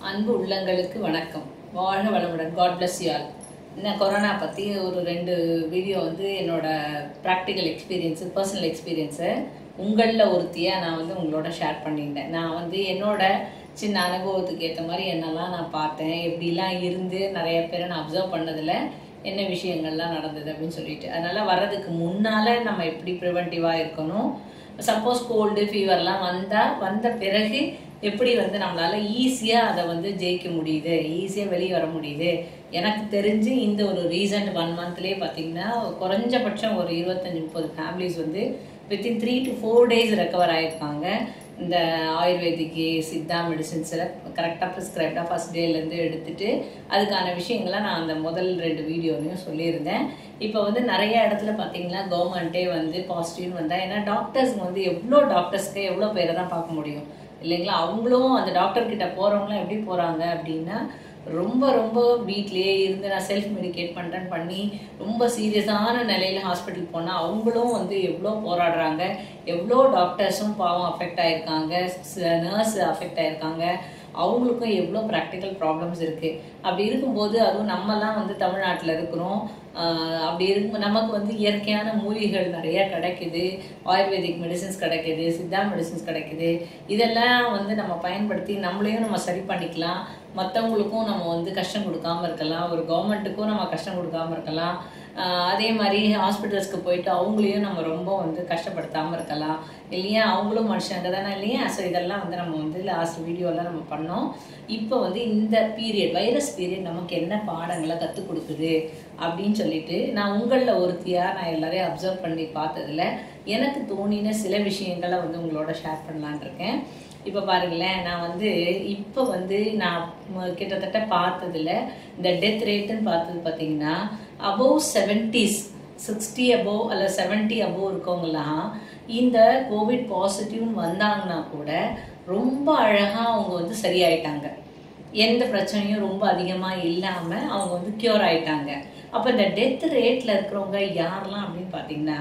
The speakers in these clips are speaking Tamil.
அன்பு உள்ளங்களுக்கு வணக்கம் வாழ்க வளமுடன் காட் bless you all இந்த கொரோனா பற்றி ஒரு ரெண்டு வீடியோ வந்து என்னோட ப்ராக்டிக்கல் எக்ஸ்பீரியன்ஸு பர்சனல் எக்ஸ்பீரியன்ஸை உங்களில் ஒருத்தியாக நான் வந்து உங்களோட ஷேர் பண்ணியிருந்தேன் நான் வந்து என்னோட சின்ன அனுபவத்துக்கு ஏற்ற மாதிரி என்னெல்லாம் நான் பார்த்தேன் எப்படிலாம் இருந்து நிறைய பேரை நான் அப்சர்வ் பண்ணதில் என்ன விஷயங்கள்லாம் நடந்தது அப்படின்னு சொல்லிட்டு அதனால் வர்றதுக்கு முன்னால் நம்ம எப்படி ப்ரிவென்டிவாக இருக்கணும் சப்போஸ் கோல்டு ஃபீவர்லாம் வந்தால் வந்த பிறகு எப்படி வந்து நம்மளால ஈஸியாக அதை வந்து ஜெயிக்க முடியுது ஈஸியாக வெளியே வர முடியுது எனக்கு தெரிஞ்சு இந்த ஒரு ரீசன்ட் ஒன் மந்த்லேயே பார்த்தீங்கன்னா குறைஞ்சபட்சம் ஒரு இருபத்தஞ்சி முப்பது ஃபேமிலிஸ் வந்து within three to four days recover ஆகிருக்காங்க இந்த ஆயுர்வேதிக்கு சித்தா மெடிசின்ஸில் கரெக்டாக ப்ரிஸ்கிரைப்டாக ஃபஸ்ட் டேலேருந்து எடுத்துட்டு அதுக்கான விஷயங்களை நான் அந்த முதல் ரெண்டு வீடியோலையும் சொல்லியிருந்தேன் இப்போ வந்து நிறைய இடத்துல பார்த்தீங்கன்னா கவர்மெண்ட்டே வந்து பாசிட்டிவ்னு வந்தால் ஏன்னா டாக்டர்ஸ் வந்து எவ்வளோ டாக்டர்ஸ்க்கு எவ்வளோ பேரை தான் பார்க்க முடியும் இல்லைங்களா அவங்களும் அந்த டாக்டர் கிட்ட போகிறவங்களாம் எப்படி போகிறாங்க அப்படின்னா ரொம்ப ரொம்ப வீட்லேயே இருந்து நான் செல்ஃப் மெடிகேட் பண்ணுறேன்னு பண்ணி ரொம்ப சீரியஸான நிலையில் ஹாஸ்பிட்டல் போனால் அவங்களும் வந்து எவ்வளோ போராடுறாங்க எவ்வளோ டாக்டர்ஸும் பாவம் அஃபெக்ட் ஆயிருக்காங்க நர்ஸ் அஃபெக்ட் ஆயிருக்காங்க அவங்களுக்கும் எவ்வளோ ப்ராக்டிக்கல் ப்ராப்ளம்ஸ் இருக்குது அப்படி இருக்கும்போது அதுவும் நம்மலாம் வந்து தமிழ்நாட்டில் இருக்கிறோம் ஆஹ் அப்படி இருக்கும் நமக்கு வந்து இயற்கையான மூலிகைகள் நிறைய கிடைக்குது ஆயுர்வேதிக் மெடிசின்ஸ் கிடைக்குது சித்தா மெடிசின்ஸ் கிடைக்குது இதெல்லாம் வந்து நம்ம பயன்படுத்தி நம்மளையும் நம்ம சரி பண்ணிக்கலாம் மற்றவங்களுக்கும் நம்ம வந்து கஷ்டம் கொடுக்காம இருக்கலாம் ஒரு கவர்மெண்ட்டுக்கும் நம்ம கஷ்டம் கொடுக்காம இருக்கலாம் ஆஹ் அதே மாதிரி ஹாஸ்பிட்டல்ஸ்க்கு போயிட்டு அவங்களையும் நம்ம ரொம்ப வந்து கஷ்டப்படுத்தாமல் இருக்கலாம் இல்லையா அவங்களும் மனுஷங்க தானே இல்லையா ஸோ இதெல்லாம் வந்து நம்ம வந்து லாஸ்ட் வீடியோலாம் நம்ம பண்ணோம் இப்போ வந்து இந்த பீரியட் வைரஸ் பீரியட் நமக்கு என்ன பாடங்களை கற்றுக் கொடுக்குது அப்படின்னு சொல்லிட்டு நான் உங்களில் ஒருத்தியாக நான் எல்லாரையும் அப்சர்வ் பண்ணி பார்த்ததுல எனக்கு தோணின சில விஷயங்களை வந்து உங்களோட ஷேர் பண்ணலான் இருக்கேன் இப்போ பாருங்களேன் நான் வந்து இப்போ வந்து நான் ம- கிட்டத்தட்ட பார்த்ததுல இந்த டெத் ரேட்டுன்னு பார்த்தது பார்த்தீங்கன்னா அபோவ் செவன்டிஸ் சிக்ஸ்டி அபோவ் அல்ல செவன்ட்டி அபோவ் இருக்கவங்கலாம் இந்த கோவிட் பாசிட்டிவ்னு வந்தாங்கன்னா கூட ரொம்ப அழகாக அவங்க வந்து சரியாயிட்டாங்க எந்த பிரச்சனையும் ரொம்ப அதிகமாக இல்லாமல் அவங்க வந்து க்யூர் ஆயிட்டாங்க அப்போ இந்த டெத் ரேட்டில் இருக்கிறவங்க யாரெல்லாம் அப்படின்னு பார்த்தீங்கன்னா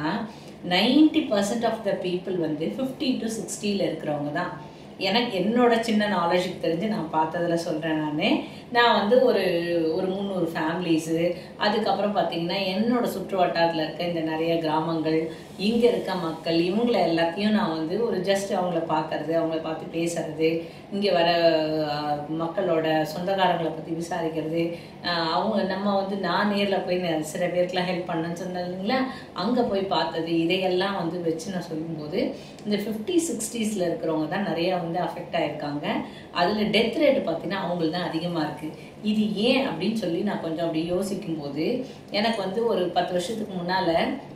ninety percent of the people வந்து ஃபிஃப்டி டு சிக்ஸ்டியில் இருக்கிறவங்க தான் எனக்கு என்னோட சின்ன நாலேஜுக்கு தெரிஞ்சு நான் பார்த்ததுல சொல்கிறேன் நான் நான் வந்து ஒரு ஒரு முந்நூறு ஃபேமிலிஸு அதுக்கப்புறம் பார்த்தீங்கன்னா என்னோட சுற்று வட்டாரத்தில் இருக்க இந்த நிறைய கிராமங்கள் இங்கே இருக்க மக்கள் இவங்கள எல்லாத்தையும் நான் வந்து ஒரு ஜஸ்ட் அவங்கள பார்க்கறது அவங்கள பார்த்து பேசுறது இங்கே வர அஹ், மக்களோட சொந்தக்காரங்களை பற்றி விசாரிக்கிறது அஹ், அவங்க நம்ம வந்து நான் நேரில் போய் நெ- சில பேருக்குலாம் ஹெல்ப் பண்ணேன்னு சொன்னேன் இல்லைங்களா அங்கே போய் பார்த்தது இதையெல்லாம் வந்து வச்சு நான் சொல்லும்போது இந்த ஃபிஃப்டி சிக்ஸ்டீஸில் இருக்கிறவங்க தான் நிறையா வந்து அஃபெக்ட் ஆயிருக்காங்க அதில் டெத் ரேட் பார்த்தீங்கன்னா அவங்களுக்கு தான் அதிகமாக இருக்குது இது ஏன் அப்படின்னு சொல்லி நான் கொஞ்சம் அப்படி யோசிக்கும் போது எனக்கு வந்து ஒரு பத்து வருஷத்துக்கு முன்னால்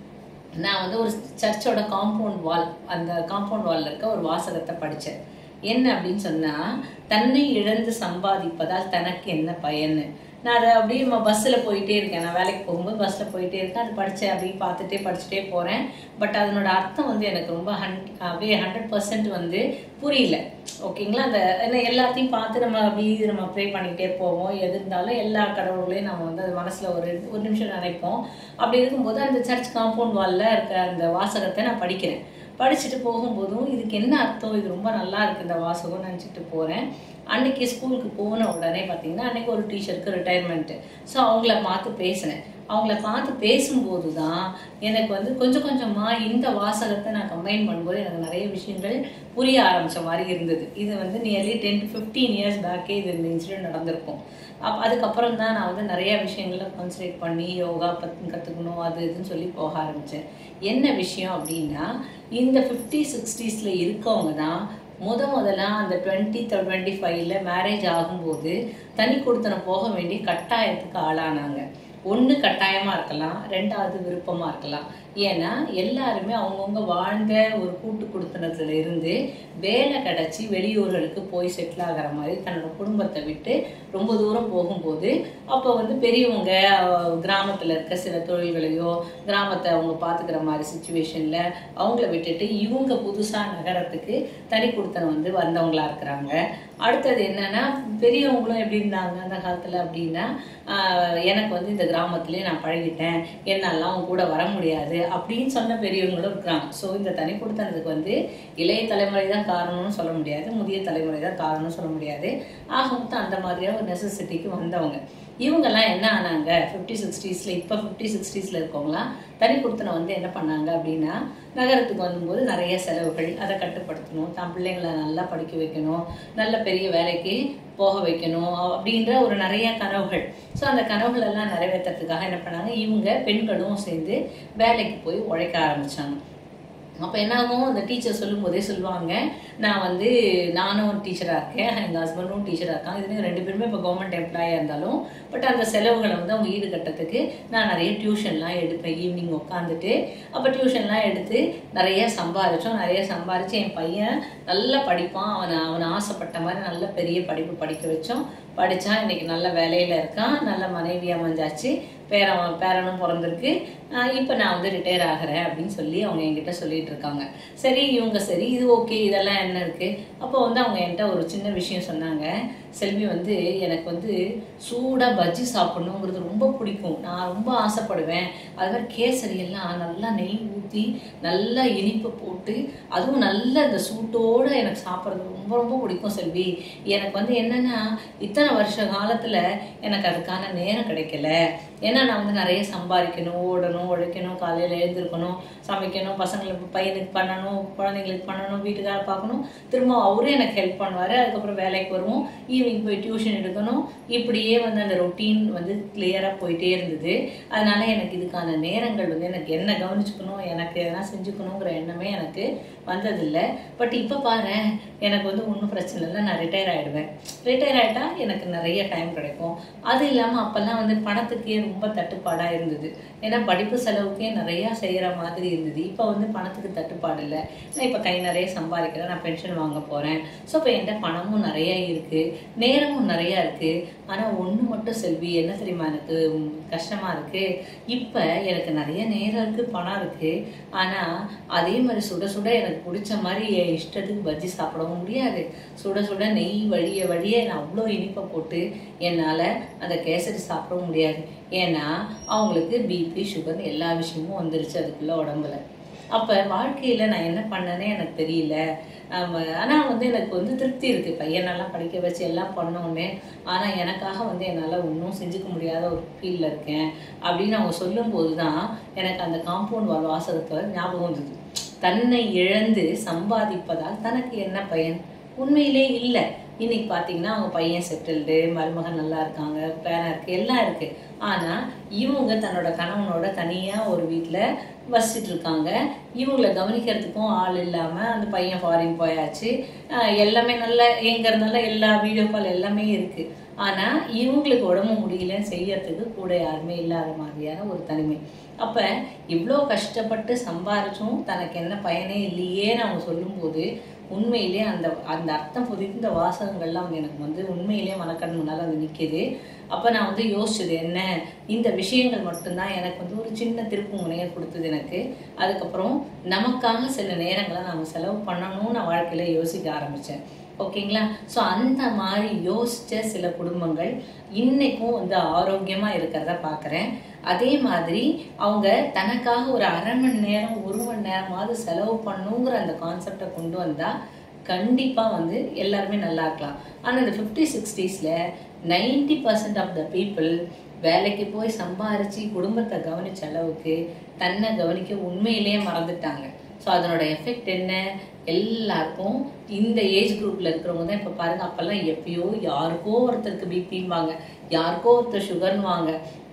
நான் வந்து ஒரு சர்ச்சோட காம்பவுண்ட் வால் அந்த காம்பவுண்ட் வால்ல இருக்க ஒரு வாசகத்தை படித்தேன் என்ன அப்படின்னு சொன்னால் தன்னை இழந்து சம்பாதிப்பதால் தனக்கு என்ன பயன்னு நான் அதை அப்படியே நம்ம பஸ்ஸில் போயிட்டே இருக்கேன் நான் வேலைக்கு போகும்போது பஸ்ஸில் போயிட்டே இருக்கேன் அது படித்தேன் அப்படியே பார்த்துட்டே படிச்சுட்டே போகிறேன் பட் அதனோட அர்த்தம் வந்து எனக்கு ரொம்ப ஹண்ட் அப்படியே ஹண்ட்ரட் பர்சன்ட் வந்து புரியல ஓகேங்களா அந்த ஏன்னா எல்லாத்தையும் பார்த்து நம்ம அப்படியே நம்ம ப்ரே பண்ணிக்கிட்டே போவோம் எது இருந்தாலும் எல்லா கடவுள்களையும் நம்ம வந்து அது மனசில் ஒரு ஒரு நிமிஷம் நினைப்போம் அப்படி இருக்கும்போது அந்த சர்ச் காம்பவுண்ட் வாலில் இருக்க அந்த வாசகத்தை நான் படிக்கிறேன் படிச்சுட்டு போகும்போதும் இதுக்கு என்ன அர்த்தம் இது ரொம்ப நல்லா இருக்கு இந்த வாசகம் நினச்சிட்டு போகிறேன் அன்னைக்கு ஸ்கூலுக்கு போன உடனே பார்த்தீங்கன்னா அன்னைக்கு ஒரு டீச்சருக்கு ரிட்டையர்மெண்ட்டு ஸோ அவங்கள பார்த்து பேசினேன் அவங்கள பார்த்து பேசும்போது தான் எனக்கு வந்து கொஞ்சம் கொஞ்சமாக இந்த வாசகத்தை நான் கம்பைன் பண்ணும்போது எனக்கு நிறைய விஷயங்கள் புரிய ஆரம்பிச்ச மாதிரி இருந்தது இது வந்து nearly ten to fifteen years பேக்கே இது இந்த இன்சிடென்ட் நடந்திருக்கும் அப் அதுக்கப்புறம் தான் நான் வந்து நிறைய விஷயங்களை கான்சன்ட்ரேட் பண்ணி யோகா பற்றி கற்றுக்கணும் அது இதுன்னு சொல்லி போக ஆரம்பித்தேன் என்ன விஷயம் அப்படின்னா இந்த ஃபிஃப்டி சிக்ஸ்டீஸில் இருக்கவங்க தான் முத முதல்ல அந்த டுவெண்ட்டி டுவெண்ட்டி ஃபைவ்ல மேரேஜ் ஆகும்போது தனி கொடுத்தனம் போக வேண்டிய கட்டாயத்துக்கு ஆளானாங்க ஒன்று கட்டாயமாக இருக்கலாம் ரெண்டாவது விருப்பமாக இருக்கலாம் ஏன்னா எல்லாருமே அவங்கவுங்க வாழ்ந்த ஒரு கூட்டு குடுத்தனத்துல இருந்து வேலை கிடச்சி வெளியூர்களுக்கு போய் செட்டில் ஆகிற மாதிரி தன்னோட குடும்பத்தை விட்டு ரொம்ப தூரம் போகும்போது அப்போ வந்து பெரியவங்க கிராமத்தில் இருக்க சில தொழில்களையோ கிராமத்தை அவங்க பார்த்துக்கிற மாதிரி சுச்சுவேஷனில் அவங்கள விட்டுட்டு இவங்க புதுசாக நகரத்துக்கு தனி கொடுத்தனம் வந்து வந்தவங்களா இருக்கிறாங்க அடுத்தது என்னன்னா பெரியவங்களும் எப்படி இருந்தாங்க அந்த காலத்தில் அப்படின்னா ஆஹ் எனக்கு வந்து இந்த கிராமத்திலே நான் பழகிட்டேன் என்னாலாம் அவங்க கூட வர முடியாது அப்படின்னு சொன்ன பெரியவங்களும் இருக்கிறாங்க ஸோ இந்த தனி கொடுத்தனத்துக்கு வந்து இளைய தலைமுறை தான் காரணம்னு சொல்ல முடியாது முதிய தலைமுறை தான் காரணம்னு சொல்ல முடியாது ஆக மொத்தம் அந்த மாதிரியான ஒரு நெசசிட்டிக்கு வந்தவங்க இவங்கெல்லாம் என்ன ஆனாங்க ஃபிஃப்டி சிக்ஸ்டீஸில் இப்போ ஃபிஃப்டி சிக்ஸ்டீஸில் இருக்கவங்களாம் தனி கொடுத்தனை வந்து என்ன பண்ணாங்க அப்படின்னா நகரத்துக்கு வரும்போது நிறைய செலவுகள் அதை கட்டுப்படுத்தணும் தான் பிள்ளைங்களை நல்லா படிக்க வைக்கணும் நல்ல பெரிய வேலைக்கு போக வைக்கணும் அப்படின்ற ஒரு நிறைய கனவுகள் ஸோ அந்த கனவுகள் எல்லாம் நிறைவேற்றுறதுக்காக என்ன பண்ணாங்க இவங்க பெண்களும் சேர்ந்து வேலைக்கு போய் உழைக்க ஆரம்பிச்சாங்க அப்போ என்ன ஆகும் அந்த டீச்சர் சொல்லும் போதே சொல்லுவாங்க நான் வந்து நானும் டீச்சராக இருக்கேன் எங்கள் ஹஸ்பண்டும் டீச்சராக இருக்காங்க இதுலேயும் ரெண்டு பேருமே இப்போ கவர்மெண்ட் எம்ப்ளாயாக இருந்தாலும் பட் அந்த செலவுகளை வந்து அவங்க ஈடுகட்டுறதுக்கு நான் நிறைய டியூஷன்லாம் எடுப்பேன் ஈவினிங் உட்காந்துட்டு அப்போ டியூஷன்லாம் எடுத்து நிறைய சம்பாரிச்சோம் நிறைய சம்பாரித்து என் பையன் நல்லா படிப்பான் அவனை அவனை ஆசைப்பட்ட மாதிரி நல்ல பெரிய படிப்பு படிக்க வச்சோம் படித்தான் இன்னைக்கு நல்ல வேலையில் இருக்கான் நல்ல மனைவி அமைஞ்சாச்சு பேரன் பேரனும் பிறந்திருக்கு இப்போ நான் வந்து ரிட்டையர் ஆகிறேன் அப்படின்னு சொல்லி அவங்க என்கிட்ட சொல்லிட்டு இருக்காங்க சரி இவங்க சரி இது ஓகே இதெல்லாம் என்ன இருக்கு அப்போ வந்து அவங்க என்கிட்ட ஒரு சின்ன விஷயம் சொன்னாங்க செல்வி வந்து எனக்கு வந்து சூடாக பஜ்ஜி சாப்பிடணுங்கிறது ரொம்ப பிடிக்கும் நான் ரொம்ப ஆசைப்படுவேன் அது மாதிரி கேசரி எல்லாம் நல்லா நெய் ஊற்றி நல்லா இனிப்பு போட்டு அதுவும் நல்ல இந்த சூட்டோடு எனக்கு சாப்பிட்றது ரொம்ப ரொம்ப பிடிக்கும் செல்வி எனக்கு வந்து என்னென்னா இத்தனை வருஷ காலத்தில் எனக்கு அதுக்கான நேரம் கிடைக்கல ஏன்னா நான் வந்து நிறைய சம்பாதிக்கணும் ஓடணும் உழைக்கணும் காலையில் எழுந்திருக்கணும் சமைக்கணும் பசங்களுக்கு பையனுக்கு பண்ணணும் குழந்தைங்களுக்கு பண்ணணும் வீட்டுக்கார பார்க்கணும் திரும்ப அவரே எனக்கு ஹெல்ப் பண்ணுவார் அதுக்கப்புறம் வேலைக்கு வருவோம் ஈவினிங் போய் டியூஷன் எடுக்கணும் இப்படியே வந்து அந்த ரொட்டீன் வந்து கிளியராக போயிட்டே இருந்தது அதனால எனக்கு இதுக்கான நேரங்கள் வந்து எனக்கு என்ன கவனிச்சுக்கணும் எனக்கு எதனா செஞ்சுக்கணுங்கிற எண்ணமே எனக்கு வந்ததில்லை பட் இப்போ பாரு எனக்கு வந்து ஒன்றும் பிரச்சனை இல்லை நான் ரிட்டையர் ஆகிடுவேன் ரிட்டையர் ஆகிட்டா எனக்கு நிறைய டைம் கிடைக்கும் அது இல்லாமல் அப்போல்லாம் வந்து பணத்துக்கே ரொம்ப தட்டுப்பாடாக இருந்தது ஏன்னா படிப்பு செலவுக்கே நிறையா செய்கிற மாதிரி இருந்தது இப்போ வந்து பணத்துக்கு தட்டுப்பாடு இல்லை நான் இப்போ கை நிறைய சம்பாதிக்கிறேன் நான் பென்ஷன் வாங்க போகிறேன் ஸோ இப்போ என்கிட்ட பணமும் நிறைய இருக்குது நேரமும் நிறையா இருக்குது ஆனால் ஒன்று மட்டும் செல்வி என்ன தெரியுமா எனக்கு கஷ்டமாக இருக்குது இப்போ எனக்கு நிறைய நேரம் இருக்குது பணம் இருக்குது ஆனால் அதே மாதிரி சுட சுட எனக்கு பிடிச்ச மாதிரி என் இஷ்டத்துக்கு பஜ்ஜி சாப்பிடவும் முடியாது சுட சுட நெய் வழிய வழிய நான் அவ்வளோ இனிப்பை போட்டு என்னால் அந்த கேசரி சாப்பிடவும் முடியாது ஏன்னா அவங்களுக்கு பிபி சுகர் எல்லா விஷயமும் வந்துருச்சு அதுக்குள்ள உடம்புல அப்போ வாழ்க்கையில் நான் என்ன பண்ணேனே எனக்கு தெரியல ஆனால் வந்து எனக்கு வந்து திருப்தி இருக்குது பையனெல்லாம் படிக்க வச்சு எல்லாம் பண்ணோன்னே ஆனால் எனக்காக வந்து என்னால் ஒன்றும் செஞ்சுக்க முடியாத ஒரு ஃபீல்டில் இருக்கேன் அப்படின்னு அவங்க சொல்லும்போது தான் எனக்கு அந்த காம்பவுண்ட் வால் வாசகத்தை ஞாபகம் வந்தது தன்னை இழந்து சம்பாதிப்பதால் தனக்கு என்ன பயன் உண்மையிலே இல்லை இன்னைக்கு பார்த்தீங்கன்னா அவங்க பையன் செட்டில்டு மருமகன் நல்லா இருக்காங்க பேரன் இருக்கு எல்லாம் இருக்கு ஆனால் இவங்க தன்னோட கணவனோட தனியாக ஒரு வீட்டில் வசிச்சுட்டு இருக்காங்க இவங்கள கவனிக்கிறதுக்கும் ஆள் இல்லாமல் அந்த பையன் ஃபாரின் போயாச்சு ஆஹ் எல்லாமே நல்ல எங்க இருந்தாலும் எல்லா வீடியோ கால் எல்லாமே இருக்கு ஆனால் இவங்களுக்கு உடம்பு முடியலன்னு செய்யறதுக்கு கூட யாருமே இல்லாத மாதிரியான ஒரு தனிமை அப்போ இவ்வளோ கஷ்டப்பட்டு சம்பாரிச்சும் தனக்கு என்ன பயனே இல்லையேன்னு அவங்க சொல்லும்போது உண்மையிலே அந்த அந்த அர்த்தம் புதிந்த வாசகங்கள்லாம் வந்து எனக்கு வந்து உண்மையிலே மனக்கண் முன்னால் வந்து நிற்கிது அப்போ நான் வந்து யோசிச்சது என்ன இந்த விஷயங்கள் மட்டும்தான் எனக்கு வந்து ஒரு சின்ன திருப்பு முனையை கொடுத்தது எனக்கு அதுக்கப்புறம் நமக்காக சில நேரங்களை நம்ம செலவு பண்ணணும்னு நான் வாழ்க்கையில் யோசிக்க ஆரம்பித்தேன் ஓகேங்களா ஸோ அந்த மாதிரி யோசித்த சில குடும்பங்கள் இன்னைக்கும் வந்து ஆரோக்கியமாக இருக்கிறத பார்க்குறேன் அதே மாதிரி அவங்க தனக்காக ஒரு அரை மணி நேரம் ஒரு மணி நேரமாவது செலவு பண்ணுங்கிற அந்த கான்செப்டை கொண்டு வந்தால் கண்டிப்பாக வந்து எல்லாருமே நல்லா இருக்கலாம் ஆனால் இந்த ஃபிஃப்டி சிக்ஸ்டீஸில் ninety percent of the people வேலைக்கு போய் சம்பாரிச்சு குடும்பத்தை கவனிச்ச அளவுக்கு தன்னை கவனிக்க உண்மையிலேயே மறந்துட்டாங்க ஸோ அதனோட எஃபெக்ட் என்ன எல்லாருக்கும் இந்த ஏஜ் குரூப்ல இருக்கிறவங்க தான் இப்போ பாருங்க அப்பெல்லாம் எப்பயோ யாருக்கோ ஒருத்தருக்கு பிபிம்பாங்க யாருக்கோ ஒருத்தர் சுகர்னுவாங்க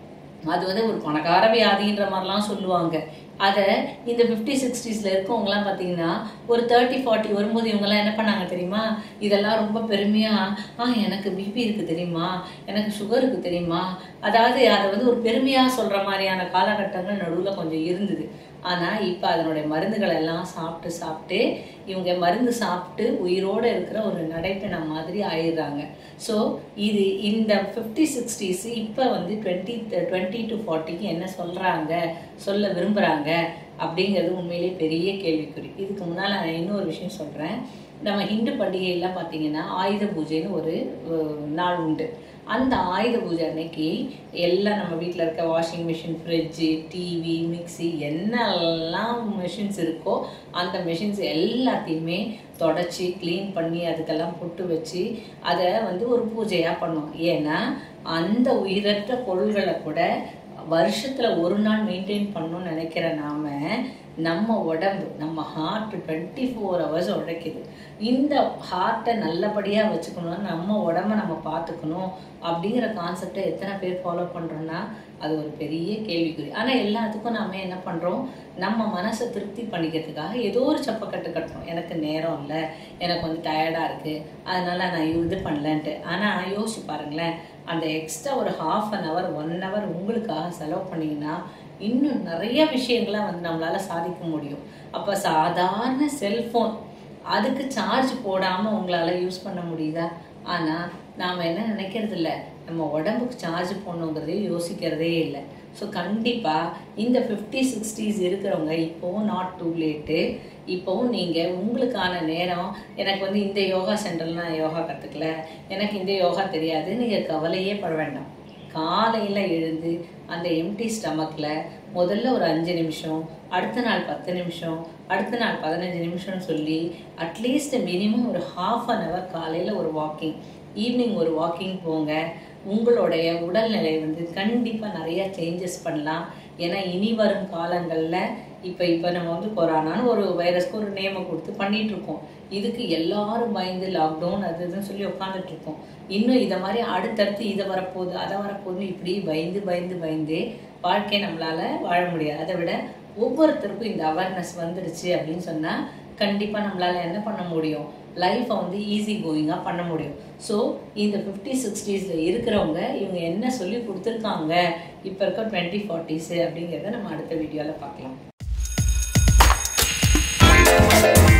அது வந்து ஒரு பணக்கார வியாதின்ற மாதிரிலாம் சொல்லுவாங்க அதை இந்த ஃபிஃப்டி சிக்ஸ்டீஸில் இருக்கவங்கலாம் பார்த்தீங்கன்னா ஒரு தேர்ட்டி ஃபார்ட்டி வரும்போது இவங்கெல்லாம் என்ன பண்ணாங்க தெரியுமா இதெல்லாம் ரொம்ப பெருமையாக ஆ எனக்கு பிபி இருக்குது தெரியுமா எனக்கு சுகர் இருக்குது தெரியுமா அதாவது அதை வந்து ஒரு பெருமையாக சொல்கிற மாதிரியான காலகட்டங்கள் நடுவில் கொஞ்சம் இருந்தது ஆனால் இப்போ அதனுடைய மருந்துகள் எல்லாம் சாப்பிட்டு சாப்பிட்டு இவங்க மருந்து சாப்பிட்டு உயிரோடு இருக்கிற ஒரு நடைப்பெணம் மாதிரி ஆயிடுறாங்க ஸோ இது இந்த ஃபிஃப்டி சிக்ஸ்டீஸ் இப்போ வந்து டுவெண்ட்டி டுவெண்ட்டி டு ஃபார்ட்டிக்கு என்ன சொல்கிறாங்க சொல்ல விரும்புகிறாங்க அப்படிங்கிறது உண்மையிலேயே பெரிய கேள்விக்குறி இதுக்கு முன்னால் நான் இன்னொரு விஷயம் சொல்கிறேன் நம்ம ஹிந்து பண்டிகையெல்லாம் பார்த்தீங்கன்னா ஆயுத பூஜைன்னு ஒரு அஹ், நாள் உண்டு அந்த ஆயுத பூஜை அன்னைக்கு எல்லாம் நம்ம வீட்டில் இருக்க washing machine fridge TV mixie என்னெல்லாம் மிஷின்ஸ் இருக்கோ அந்த மிஷின்ஸ் எல்லாத்தையுமே தொடச்சி க்ளீன் பண்ணி அதுக்கெல்லாம் பொட்டு வச்சு அதை வந்து ஒரு பூஜையாக பண்ணோம் ஏன்னா அந்த உயிரற்ற பொருள்களை கூட வருஷத்துல ஒரு நாள் மெயின்டைன் பண்ணணும்னு நினைக்கிற நாம நம்ம உடம்பு நம்ம ஹார்ட் டுவெண்ட்டி ஃபோர் ஹவர்ஸ் உழைக்குது இந்த ஹார்ட்டை நல்லபடியாக வச்சுக்கணும்னா நம்ம உடம்ப நம்ம பார்த்துக்கணும் அப்படிங்கிற கான்செப்டை எத்தனை பேர் ஃபாலோ பண்ணுறோன்னா அது ஒரு பெரிய கேள்விக்குறி ஆனால் எல்லாத்துக்கும் நாம என்ன பண்ணுறோம் நம்ம மனசை திருப்தி பண்ணிக்கிறதுக்காக ஏதோ ஒரு சப்பக்கட்டு கட்டுறோம் எனக்கு நேரம் இல்லை எனக்கு வந்து டயர்டாக இருக்குது அதனால நான் இது பண்ணலன்ட்டு ஆனால் யோசிச்சு பாருங்களேன் அந்த எக்ஸ்ட்ரா ஒரு half an hour one hour உங்களுக்காக செலவு பண்ணீங்கன்னா இன்னும் நிறைய விஷயங்களை வந்து நம்மளால சாதிக்க முடியும் அப்போ சாதாரண செல்ஃபோன் அதுக்கு சார்ஜ் போடாமல் உங்களால் யூஸ் பண்ண முடியுதா ஆனால் நாம் என்ன நினைக்கிறது இல்லை நம்ம உடம்புக்கு சார்ஜ் போடணுங்கிறதே யோசிக்கிறதே இல்லை ஸோ கண்டிப்பாக இந்த ஃபிஃப்டி சிக்ஸ்டீஸ் இருக்கிறவங்க இப்போவும் நாட் டூ லேட்டு இப்போவும் நீங்கள் உங்களுக்கான நேரம் எனக்கு வந்து இந்த யோகா சென்டரில் நான் யோகா கற்றுக்கல எனக்கு இந்த யோகா தெரியாது நீங்கள் கவலையே பட வேண்டாம் காலையில் எழுந்து அந்த எம்டி ஸ்டமக்கில் முதல்ல ஒரு அஞ்சு நிமிஷம் அடுத்த நாள் பத்து நிமிஷம் அடுத்த நாள் பதினஞ்சு நிமிஷம்னு சொல்லி அட்லீஸ்ட் மினிமம் ஒரு ஹாஃப் அன் ஹவர் காலையில் ஒரு வாக்கிங் ஈவினிங் ஒரு வாக்கிங் போங்க உங்களுடைய உடல்நிலை வந்து கண்டிப்பாக நிறைய சேஞ்சஸ் பண்ணலாம் ஏன்னா இனி வரும் காலங்களில் இப்போ இப்போ நம்ம வந்து கொரோனான்னு ஒரு வைரஸ்க்கு ஒரு நேமை கொடுத்து பண்ணிட்டு இருக்கோம் இதுக்கு எல்லாரும் பயந்து லாக்டவுன் அது இதுன்னு சொல்லி உட்காந்துட்டு இருக்கோம் இன்னும் இதை மாதிரி அடுத்தடுத்து இதை வரப்போகுது அதை வரப்போகுது இப்படி பயந்து பயந்து பயந்து வாழ்க்கையை நம்மளால வாழ முடியாது அதை விட ஒவ்வொருத்தருக்கும் இந்த அவேர்னஸ் வந்துடுச்சு அப்படின்னு சொன்னால் கண்டிப்பாக நம்மளால என்ன பண்ண முடியும் லைஃப்பை வந்து ஈஸி கோயிங்காக பண்ண முடியும் ஸோ இந்த ஃபிஃப்டி சிக்ஸ்டீஸில் இருக்கிறவங்க இவங்க என்ன சொல்லி கொடுத்துருக்காங்க இப்போ இருக்க டுவெண்ட்டி ஃபார்ட்டிஸு அப்படிங்கிறத நம்ம அடுத்த வீடியோவில் பார்க்கலாம்